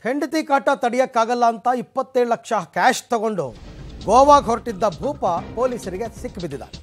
ಹೆಂಡತಿ ಕಾಟ ತಡೆಯಕ್ಕಾಗಲ್ಲ ಅಂತ ಇಪ್ಪತ್ತೇಳು ಲಕ್ಷ ಕ್ಯಾಶ್ ತಗೊಂಡು ಗೋವಾಗೆ ಹೊರಟಿದ್ದ ಭೂಪ ಪೊಲೀಸರಿಗೆ ಸಿಕ್ಕಿಬಿದ್ದಿದ್ದಾನೆ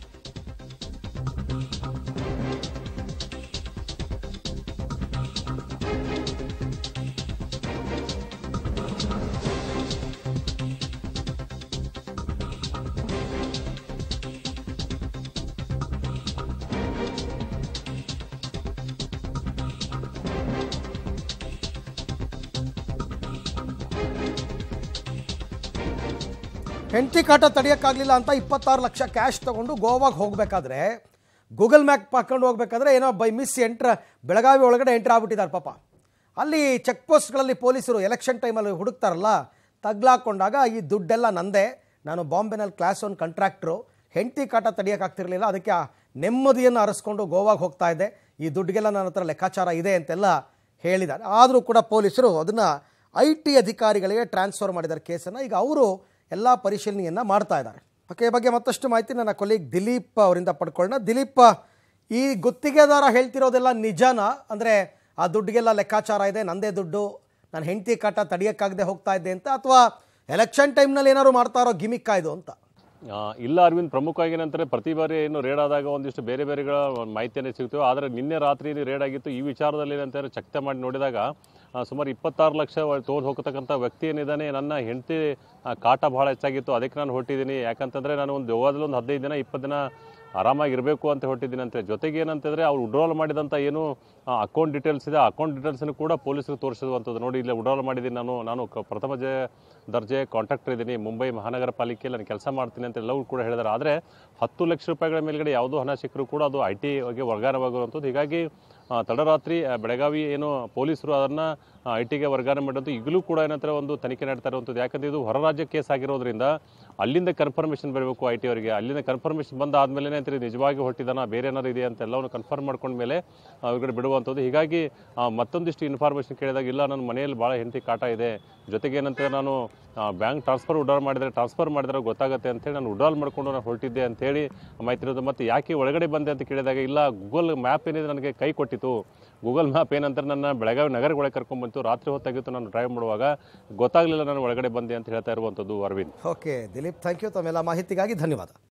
ಹೆಂಡತಿ ಕಾಟ ತಡೆಯೋಕ್ಕಾಗಲಿಲ್ಲ ಅಂತ ಇಪ್ಪತ್ತಾರು ಲಕ್ಷ ಕ್ಯಾಶ್ ತಗೊಂಡು ಗೋವಾಗೆ ಹೋಗಬೇಕಾದ್ರೆ ಗೂಗಲ್ ಮ್ಯಾಪ್ ಹಾಕೊಂಡು ಹೋಗ್ಬೇಕಾದ್ರೆ ಏನೋ ಬೈ ಮಿಸ್ ಎಂಟ್ರ ಬೆಳಗಾವಿ ಒಳಗಡೆ ಎಂಟ್ರ್ ಆಗ್ಬಿಟ್ಟಿದ್ದಾರೆ ಪಾಪ ಅಲ್ಲಿ ಚೆಕ್ ಪೋಸ್ಟ್ಗಳಲ್ಲಿ ಪೊಲೀಸರು ಎಲೆಕ್ಷನ್ ಟೈಮಲ್ಲಿ ಹುಡುಕ್ತಾರಲ್ಲ ತಗ್ಲಾಕೊಂಡಾಗ ಈ ದುಡ್ಡೆಲ್ಲ ನಂದೇ ನಾನು ಬಾಂಬೆನಲ್ಲಿ ಕ್ಲಾಸ್ ಒನ್ ಕಾಂಟ್ರಾಕ್ಟ್ರು ಹೆಂಡತಿ ಕಾಟ ತಡೆಯೋಕ್ಕಾಗ್ತಿರ್ಲಿಲ್ಲ ಅದಕ್ಕೆ ಆ ನೆಮ್ಮದಿಯನ್ನು ಅರಸ್ಕೊಂಡು ಗೋವಾಗೆ ಹೋಗ್ತಾ ಇದ್ದೆ ಈ ದುಡ್ಡಿಗೆಲ್ಲ ನನ್ನ ಹತ್ರ ಲೆಕ್ಕಾಚಾರ ಇದೆ ಅಂತೆಲ್ಲ ಹೇಳಿದ್ದಾರೆ ಆದರೂ ಕೂಡ ಪೊಲೀಸರು ಅದನ್ನು ಐ ಟಿ ಅಧಿಕಾರಿಗಳಿಗೆ ಟ್ರಾನ್ಸ್ಫರ್ ಮಾಡಿದ್ದಾರೆ ಕೇಸನ್ನು ಈಗ ಅವರು ಎಲ್ಲ ಪರಿಶೀಲನೆಯನ್ನು ಮಾಡ್ತಾ ಇದ್ದಾರೆ ಓಕೆ ಈ ಬಗ್ಗೆ ಮತ್ತಷ್ಟು ಮಾಹಿತಿ ನನ್ನ ಕೊಲೀಗ್ ದಿಲೀಪ್ ಅವರಿಂದ ಪಡ್ಕೊಳ್ಳೋಣ ದಿಲೀಪ್ ಈ ಗುತ್ತಿಗೆದಾರ ಹೇಳ್ತಿರೋದೆಲ್ಲ ನಿಜನಾ ಅಂದರೆ ಆ ದುಡ್ಡಿಗೆಲ್ಲ ಲೆಕ್ಕಾಚಾರ ಇದೆ ನಂದೇ ದುಡ್ಡು ನಾನು ಹೆಂಡತಿ ಕಾಟ ತಡೆಯೋಕ್ಕಾಗದೆ ಹೋಗ್ತಾ ಇದ್ದೆ ಅಂತ ಅಥವಾ ಎಲೆಕ್ಷನ್ ಟೈಮ್ನಲ್ಲಿ ಏನಾದ್ರು ಮಾಡ್ತಾ ಇರೋ ಗಿಮಿಕ್ಕಾ ಇದು ಅಂತ ಆ, ಇಲ್ಲ ಅರವಿಂದ್ ಪ್ರಮುಖವಾಗಿ ಏನಂತಾರೆ ಪ್ರತಿ ಬಾರಿ ಏನು ರೇಡ್ ಆದಾಗ ಒಂದಿಷ್ಟು ಬೇರೆ ಬೇರೆಗಳ ಮಾಹಿತಿಯನ್ನು ಸಿಗ್ತವೆ ಆದರೆ ನಿನ್ನೆ ರಾತ್ರಿ ರೇಡ್ ಆಗಿತ್ತು ಈ ವಿಚಾರದಲ್ಲಿ ಏನಂತಾರೆ ಚಕ್ತೆ ಮಾಡಿ ನೋಡಿದಾಗ ಆ, ಸುಮಾರು ಇಪ್ಪತ್ತಾರು ಲಕ್ಷ ತೊಗೊಂಡು ಹೋಗ್ತಕ್ಕಂಥ ವ್ಯಕ್ತಿ ಏನಿದ್ದಾನೆ ನನ್ನ ಹೆಂಡತಿ ಕಾಟ ಭಾಳ ಹೆಚ್ಚಾಗಿತ್ತು ಅದಕ್ಕೆ ನಾನು ಹೊಟ್ಟಿದ್ದೀನಿ ಯಾಕಂತಂದರೆ ನಾನು ಒಂದು ಗೋವಾದಲ್ಲಿ ಒಂದು ಹದಿನೈದು ದಿನ ಇಪ್ಪತ್ತು ದಿನ ಆರಾಮಾಗಿರಬೇಕು ಅಂತ ಹೊಟ್ಟಿದ್ದೀನಿ ಅಂತ ಜೊತೆಗೆ ಏನಂತಂದರೆ ಅವ್ರು ವಿಡ್ರಾಲ್ ಮಾಡಿದಂಥ ಏನು ಅಕೌಂಟ್ ಡೀಟೇಲ್ಸ್ ಇದೆ ಅಕೌಂಟ್ ಡೀಟೇಲ್ಸನ್ನು ಕೂಡ ಪೊಲೀಸರಿಗೆ ತೋರಿಸಿರುವಂಥದ್ದು ನೋಡಿ ಇಲ್ಲಿ ವಿಡ್ರಾಲ್ ಮಾಡಿದ್ದೀನಿ ನಾನು ನಾನು ಕ- ಪ್ರಥಮ ಜ ದರ್ಜೆ ಕಾಂಟ್ರಾಕ್ಟರ್ ಇದ್ದೀನಿ ಮುಂಬೈ ಮಹಾನಗರ ಪಾಲಿಕೆಯಲ್ಲಿ ನಾನು ಕೆಲಸ ಮಾಡ್ತೀನಿ ಅಂತ ಎಲ್ಲವೂ ಕೂಡ ಹೇಳಿದ್ದಾರೆ ಆದರೆ ಹತ್ತು ಲಕ್ಷ ರೂಪಾಯಿಗಳ ಮೇಲ್ಗಡೆ ಯಾವುದೋ ಹಣ ಸಿಕ್ಕರೂ ಕೂಡ ಅದು ಐ ಟಿಗೆ ವರ್ಗಾವಣೆವಾಗಿರುವಂಥದ್ದು ಹೀಗಾಗಿ ಆ, ತಡರಾತ್ರಿ ಆ, ಬೆಳಗಾವಿ ಏನು ಪೊಲೀಸರು ಅದನ್ನು ಐ ಟಿಗೆ ವರ್ಗಾವಣೆ ಮಾಡಿದ್ದು ಈಗಲೂ ಕೂಡ ಏನಂತಾರೆ ಒಂದು ತನಿಖೆ ನಡೀತಾ ಇರುವಂಥದ್ದು ಯಾಕಂದರೆ ಇದು ಹೊರ ರಾಜ್ಯ ಕೇಸ್ ಆಗಿರೋದ್ರಿಂದ ಅಲ್ಲಿಂದ ಕನ್ಫರ್ಮೇಷನ್ ಬರಬೇಕು ಐ ಟಿ ಅವರಿಗೆ ಅಲ್ಲಿಂದ ಕನ್ಫರ್ಮೇಷನ್ ಬಂದ ಆದಮೇಲೆ ಏನಂತಾರೆ ನಿಜವಾಗಿ ಹೊಟ್ಟಿದಾನ ಬೇರೆ ಏನಾದ್ರು ಇದೆ ಅಂತ ಎಲ್ಲವನ್ನು ಕನ್ಫರ್ಮ್ ಮಾಡ್ಕೊಂಡ್ಮೇಲೆ ಅವ್ರಿಗೆ ಬಿಡುವಂಥದ್ದು ಹೀಗಾಗಿ ಆ, ಮತ್ತೊಂದಿಷ್ಟು ಇನ್ಫಾರ್ಮೇಷನ್ ಕೇಳಿದಾಗ ಇಲ್ಲ ನನ್ನ ಮನೆಯಲ್ಲಿ ಭಾಳ ಹೆಂಡತಿ ಕಾಟ ಇದೆ ಜೊತೆಗೆ ಏನಂತ ನಾನು ಬ್ಯಾಂಕ್ ಟ್ರಾನ್ಸ್ಫರ್ ಉಡಾಲ್ ಮಾಡಿದರೆ ಟ್ರಾನ್ಸ್ಫರ್ ಮಾಡಿದ್ರೆ ಗೊತ್ತಾಗುತ್ತೆ ಅಂತೇಳಿ ನಾನು ಉಡಾಲ್ ಮಾಡ್ಕೊಂಡು ನಾನು ಹೊರಟಿದ್ದೆ ಅಂತೇಳಿ ಮಾಹಿತಿ ಇರೋದು ಮತ್ತು ಯಾಕೆ ಒಳಗಡೆ ಬಂದೆ ಅಂತ ಕೇಳಿದಾಗ ಇಲ್ಲ ಗೂಗಲ್ ಮ್ಯಾಪ್ ಏನಿದೆ ನನಗೆ ಕೈ ಕೊಟ್ಟಿತ್ತು ಗೂಗಲ್ ಮ್ಯಾಪ್ ಏನಂತಾರೆ ನನ್ನ ಬೆಳಗಾವಿ ನಗರಗಳಿಗೆ ಕರ್ಕೊಂಡ್ಬಂತು ರಾತ್ರಿ ಹೊತ್ತಾಗಿತ್ತು ನಾನು ಡ್ರೈವ್ ಮಾಡುವಾಗ ಗೊತ್ತಾಗಲಿಲ್ಲ ನಾನು ಒಳಗಡೆ ಬಂದೆ ಅಂತ ಹೇಳ್ತಾ ಇರುವಂಥದ್ದು Aravind okay Dilip thank you ತಮ್ಮೆಲ್ಲ ಮಾಹಿತಿಗಾಗಿ ಧನ್ಯವಾದ